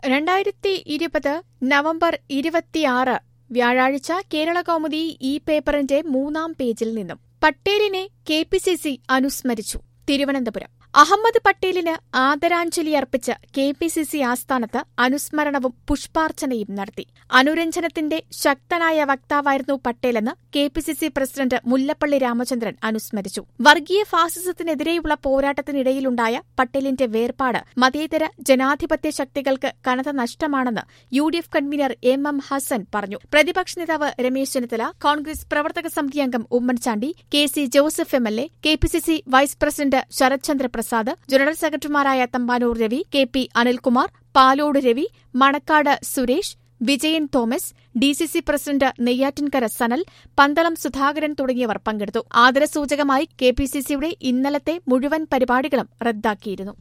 രണ്ടായിരത്തി ഇരുപത് നവംബർ ഇരുപത്തിയാറ് വ്യാഴാഴ്ച കേരള കൗമുദി ഈ പേപ്പറിന്റെ മൂന്നാം പേജിൽ നിന്നും പട്ടേലിനെ കെ പി സി സി അനുസ്മരിച്ചു തിരുവനന്തപുരം അഹമ്മദ് പട്ടേലിന് ആദരാഞ്ജലി അർപ്പിച്ച് കെ പി സി സി ആസ്ഥാനത്ത് അനുസ്മരണവും പുഷ്പാർച്ചനയും നടത്തി അനുരഞ്ജനത്തിന്റെ ശക്തനായ വക്താവായിരുന്നു പട്ടേലെന്ന് K P C C president Mullappally Ramachandran അനുസ്മരിച്ചു വർഗീയ ഫാസിസത്തിനെതിരെയുള്ള പോരാട്ടത്തിനിടയിലുണ്ടായ പട്ടേലിന്റെ വേർപാട് മതേതര ജനാധിപത്യ ശക്തികൾക്ക് കനത്ത നഷ്ടമാണെന്ന് U D F convener M M Hassan പറഞ്ഞു പ്രതിപക്ഷ നേതാവ് രമേശ് ചെന്നിത്തല കോൺഗ്രസ് പ്രവർത്തക സമിതി അംഗം Oommen Chandy K C Joseph M L A K P C C vice president Sarathchandra Prasad general സെക്രട്ടറിമാരായ Thampanoor Ravi K P Anilkumar Palode Ravi Manakkad Suresh Vijayan Thomas D C C president Neyyattinkara Sanal Pandalam Sudhakaran തുടങ്ങിയവർ പങ്കെടുത്തു ആദരസൂചകമായി കെ പി സി സിയുടെ ഇന്നലത്തെ മുഴുവൻ പരിപാടികളും റദ്ദാക്കിയിരുന്നു